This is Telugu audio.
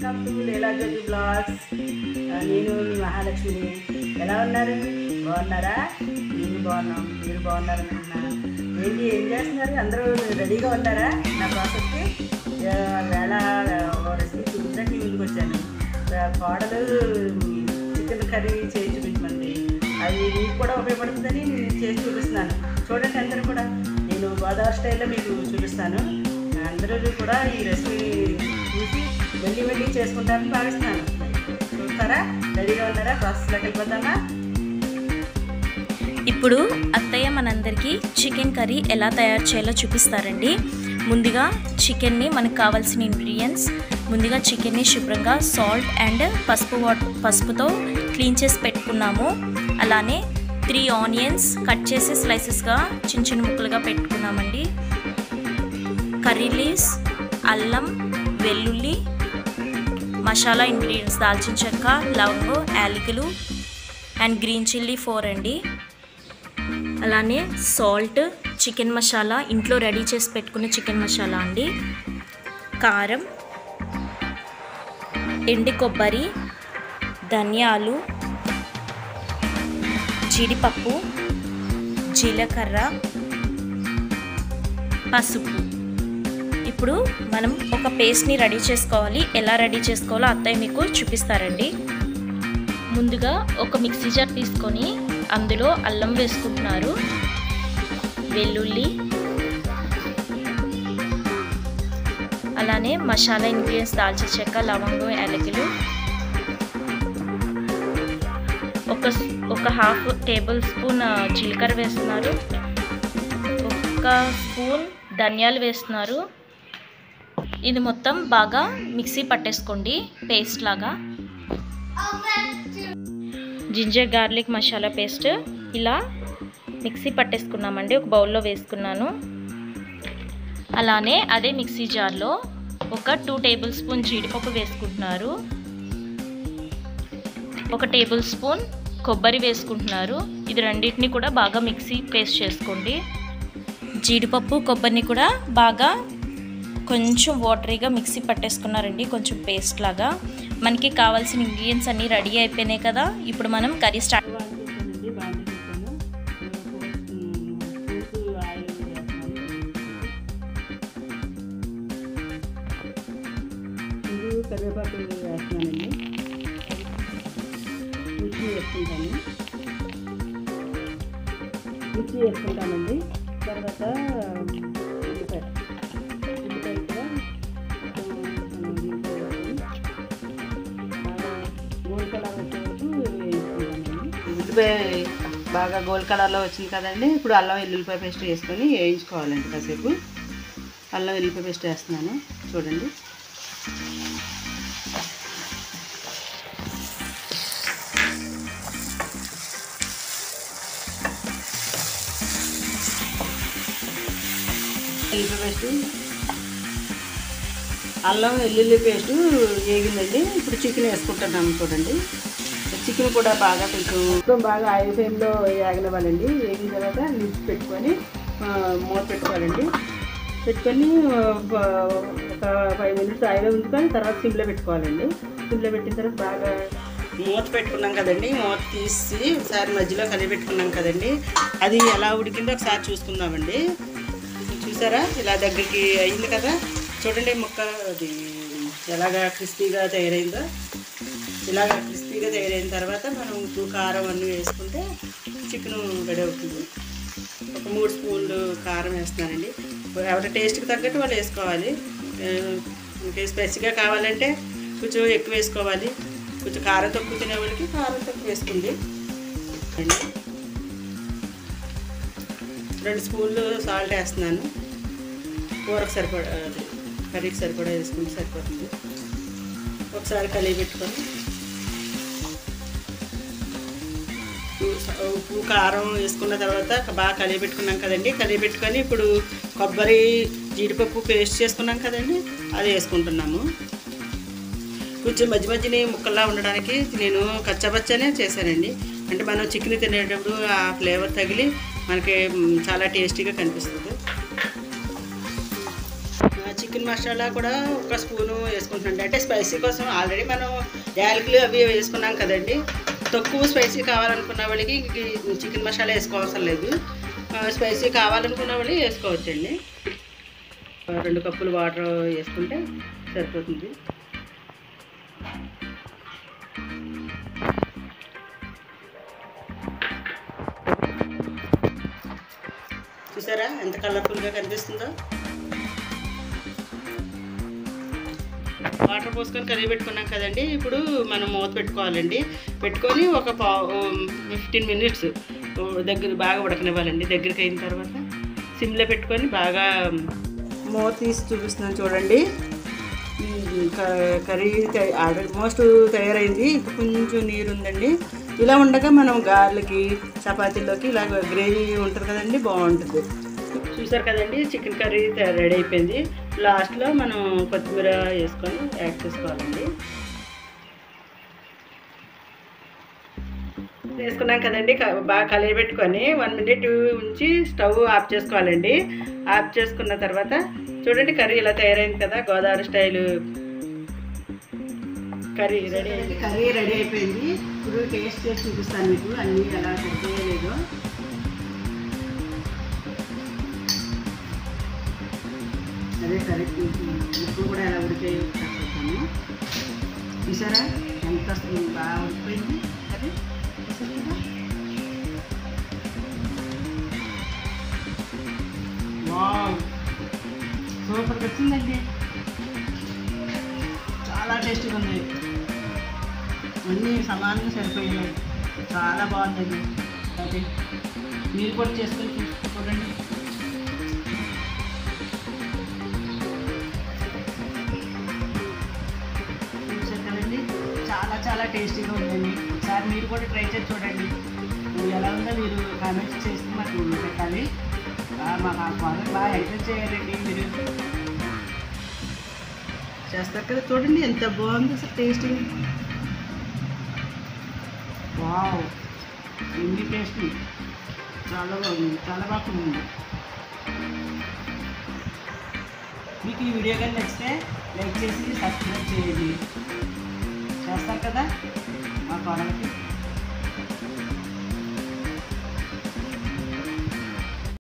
వెల్కమ్ టు లీలాజ్యోతి బ్లాగ్స్ నేను మీ మహాలక్ష్మిని ఎలా ఉన్నారు బాగున్నారా నేను బాగున్నాం మీరు బాగున్నారు అనుకుంటున్నా ఏంటి ఏం చేస్తున్నారు అందరూ రెడీగా ఉన్నారా నా ప్రాసెస్కి ఆ, వేళ ఓ రెసిపీ చూపించడానికి మీ ముందుకు వచ్చాను ఆ, కోడలు చికెన్ కర్రీ చేసి చూపించమంది అది మీకు కూడా ఉపయోగపడుతుందని నేను చేసి చూపిస్తున్నాను చూడండి అందరూ కూడా నేను గోదావరి స్టైల్లో మీకు చూపిస్తాను అందరూ కూడా ఈ రెసిపీ చూసి వెళ్ళి వెళ్ళి చేసుకుంటారని భావిస్తున్నాను చూస్తారా రెడీగా ఉన్నారా ప్రాసెస్లోకి వెళ్ళిపోతానా ఇప్పుడు అత్తయ్య మనందరికీ చికెన్ కర్రీ ఎలా తయారు చేయాలో చూపిస్తారండి ముందుగా చికెన్ని మనకు కావాల్సిన ఇంగ్రీడియంట్స్ ముందుగా చికెన్ని శుభ్రంగా సాల్ట్ అండ్ పసుపు వాట్ పసుపుతో క్లీన్ చేసి పెట్టుకున్నాము అలానే త్రీ ఆనియన్స్ కట్ చేసి స్లైసెస్గా చిన్న చిన్న ముక్కలుగా పెట్టుకున్నామండి కర్రీ లీవ్స్ అల్లం వెల్లుల్లి మసాలా ఇంగ్రీడియంట్స్ దాల్చిన చెక్క లవంగం యాలకులు అండ్ గ్రీన్ చిల్లీ ఫోర్ అండి అలానే సాల్ట్ చికెన్ మసాలా ఇంట్లో రెడీ చేసి పెట్టుకున్న చికెన్ మసాలా అండి కారం ఎండి కొబ్బరి ధనియాలు జీడిపప్పు జీలకర్ర పసుపు ఇప్పుడు మనం ఒక పేస్ట్ని రెడీ చేసుకోవాలి ఎలా రెడీ చేసుకోవాలో అత్తయ్య మీకు చూపిస్తారండి ముందుగా ఒక మిక్సీ జార్ తీసుకొని అందులో అల్లం వేసుకుంటున్నారు వెల్లుల్లి అలానే మసాలా ఇంగ్రీడియంట్స్ దాల్చిన చెక్క లవంగం యాలకులు ఒక ఒక హాఫ్ టేబుల్ స్పూన్ జీలకర్ర వేస్తున్నారు ఒక స్పూన్ ధనియాలు వేస్తున్నారు ఇది మొత్తం బాగా మిక్సీ పట్టేసుకోండి పేస్ట్ లాగా జింజర్ గార్లిక్ మసాలా పేస్ట్ ఇలా మిక్సీ పట్టేసుకున్నామండి ఒక బౌల్లో వేసుకున్నాను అలానే అదే మిక్సీ జార్లో ఒక టూ టేబుల్ స్పూన్ జీడిపప్పు వేసుకుంటున్నారు ఒక టేబుల్ స్పూన్ కొబ్బరి వేసుకుంటున్నారు ఇది రెండింటిని కూడా బాగా మిక్సీ పేస్ట్ చేసుకోండి జీడిపప్పు కొబ్బరిని కూడా బాగా కొంచెం వాటరీగా మిక్సీ పట్టేసుకున్నారండి కొంచెం పేస్ట్ లాగా మనకి కావాల్సిన ఇంగ్రీడియంట్స్ అన్నీ రెడీ అయిపోయినాయి కదా ఇప్పుడు మనం కర్రీ స్టార్ట్ బాగుంటుందండి బాగుంది చూసాను పూసు ఆయిల్ వేస్తున్నాను ఇది కరివేపాకు వేస్తున్నానండి మిర్చి వేసుకుంటాను మిర్చి వేసుకుంటానండి తర్వాత ఉల్లిపాయ ఉల్లిపాయ కూడా కొంచెం ఉల్లిపాయ వేసుకొని బాగా గోల్డ్ కలర్ వచ్చే వరకు వేయించుకుంటానండి ఉల్లిపాయ బాగా గోల్డ్ కలర్లో వచ్చింది కదండి ఇప్పుడు అల్లం వెల్లుల్లిపాయ పేస్ట్ వేసుకొని వేయించుకోవాలండి కాసేపు అల్లం వెల్లుల్లిపాయ పేస్ట్ వేస్తున్నాను చూడండి వెల్లుల్లిపాయ పేస్ట్ అల్లం వెల్లుల్లి పేస్టు వేగిందండి ఇప్పుడు చికెన్ వేసుకుంటున్నాము చూడండి చికెన్ కూడా బాగా కొంచెం మొత్తం బాగా ఆయిల్ ఫ్లేమ్లో వేగనివ్వాలండి వేగిన తర్వాత లిడ్ పెట్టుకొని ఆ, మూత పెట్టుకోవాలండి పెట్టుకొని ఆ, ఒక ఫైవ్ మినిట్స్ ఆయిల్ ఉంచుకొని తర్వాత సిమ్లో పెట్టుకోవాలండి సిమ్లో పెట్టిన తర్వాత బాగా మూత పెట్టుకున్నాం కదండి మూత తీసి ఒకసారి మధ్యలో కలిపి పెట్టుకున్నాం కదండి అది ఎలా ఉడికిందో ఒకసారి చూసుకుందామండి చూసారా ఇలా దగ్గరికి అయింది కదా చూడండి ముక్క అది ఎలాగా క్రిస్పీగా తయారైందో ఇలాగ క్రిస్పీగా తయారైన తర్వాత మనం ఉప్పు కారం అన్నీ వేసుకుంటే చికెన్ రెడీ అవుతుంది ఒక మూడు స్పూన్లు కారం వేస్తున్నానండి ఎవరి టేస్ట్కి తగ్గట్టు వాళ్ళు వేసుకోవాలి ఆ, మనకి స్పైసీగా కావాలంటే కొంచెం ఎక్కువ వేసుకోవాలి కొంచెం కారం తక్కువ తినే వాళ్ళకి కారం తక్కువ వేసుకుంది అండి రెండు స్పూన్లు సాల్ట్ వేస్తున్నాను కూరకు సరిపడా అది కర్రీకి సరిపడా వేసుకుంటే సరిపోతుంది ఒకసారి కలిగి పెట్టుకొని ఉప్పు- ఉప్పు కారం వేసుకున్న తర్వాత బాగా కలిగి పెట్టుకున్నాం కదండి కలిగి పెట్టుకొని ఇప్పుడు కొబ్బరి జీడిపప్పు పేస్ట్ చేసుకున్నాం కదండి అది వేసుకుంటున్నాము కొంచెం మధ్య మధ్యని ముక్కల్లా ఉండడానికి నేను కచ్చాపచ్చానే చేశానండి అంటే మనం చికెన్ తినేటప్పుడు ఆ ఫ్లేవర్ తగిలి మనకి మ్, చాలా టేస్టీగా కనిపిస్తుంది ఆ, చికెన్ చికెన్ మసాలా కూడా ఒక స్పూను వేసుకుంటున్నాండి అంటే స్పైసీ కోసం ఆల్రెడీ మనం యాలకులు అవి వేసుకున్నాం కదండి తక్కువ స్పైసీ కావాలనుకున్న వాళ్ళకి ఈ చికెన్ మసాలా వేసుకోవసరం లేదు ఆ, స్పైసీ కావాలనుకున్న వాళ్ళు వేసుకోవచ్చండి ఆ, రెండు కప్పులు వాటర్ వేసుకుంటే సరిపోతుంది చూసారా ఎంత కలర్ఫుల్గా కనిపిస్తుందో వాటర్ పోసుకొని కర్రీ పెట్టుకున్నాం కదండి ఇప్పుడు మనం మూత పెట్టుకోవాలండి పెట్టుకొని ఒక పా ఫిఫ్టీన్ మినిట్స్ దగ్గర బాగా ఉడకనివ్వాలండి దగ్గరికి అయిన తర్వాత సిమ్లో పెట్టుకొని బాగా మూత తీసి చూపిస్తున్నాను చూడండి ఈ క- కర్రీ ఆల్మోస్ట్ తయారైంది ఇప్పుడు కొంచెం నీరు ఉందండి ఇలా ఉండగా మనం గార్లకి చపాతీలోకి ఇలా గ్రేవీ ఉంటుంది కదండి బాగుంటుంది చూసారు కదండి చికెన్ కర్రీ తయారు రెడీ అయిపోయింది లాస్ట్లో మనం కొత్తిమీర వేసుకొని యాడ్ చేసుకోవాలండి వేసుకున్నాం కదండి క- బాగా కలిగి పెట్టుకొని వన్ మినిట్ ఉంచి స్టవ్ ఆఫ్ చేసుకోవాలండి ఆఫ్ చేసుకున్న తర్వాత చూడండి కర్రీ ఇలా తయారైంది కదా గోదావరి స్టైల్ కర్రీ రెడీ అయింది కర్రీ రెడీ అయిపోయింది ఇప్పుడు టేస్ట్ చేసి చూపిస్తాను మీకు అన్నీ ఎలా లేదో అదే కర్రీ ఉప్పు కూడా ఎలా ఉడికాయో చెప్తాను చూసారా ఎంత బాగా ఉడికిపోయింది కర్రీ చూసారు కదా వావ్ సూపర్గా వచ్చిందండి చాలా టేస్టీగా ఉంది అన్నీ సమానంగా సరిపోయాయి చాలా బాగుందండి అది మీరు కూడా చేసుకొని చూ- చూడండి చూసారు కదండి చాలా చాలా టేస్టీగా ఉందండి ఒకసారి మీరు కూడా ట్రై చేసి చూడండి ఎలా ఉందో మీరు కామెంట్స్ చేసి మాకు పెట్టాలి ఆ, మాకు ఆ కామెంట్ బాగా ఎంకరేజ్ చేయాలండి మీరు చేస్తారు కదా చూడండి ఎంత బాగుంది అసలు టేస్టింగ్ వావ్ ఎన్ని టేస్టీ చాలా బాగుంది చాలా బాగా ఉంది మీకు ఈ వీడియో కానీ నచ్చితే లైక్ చేసి సబ్స్క్రైబ్ చేయండి చేస్తారు కదా మా కోడలకి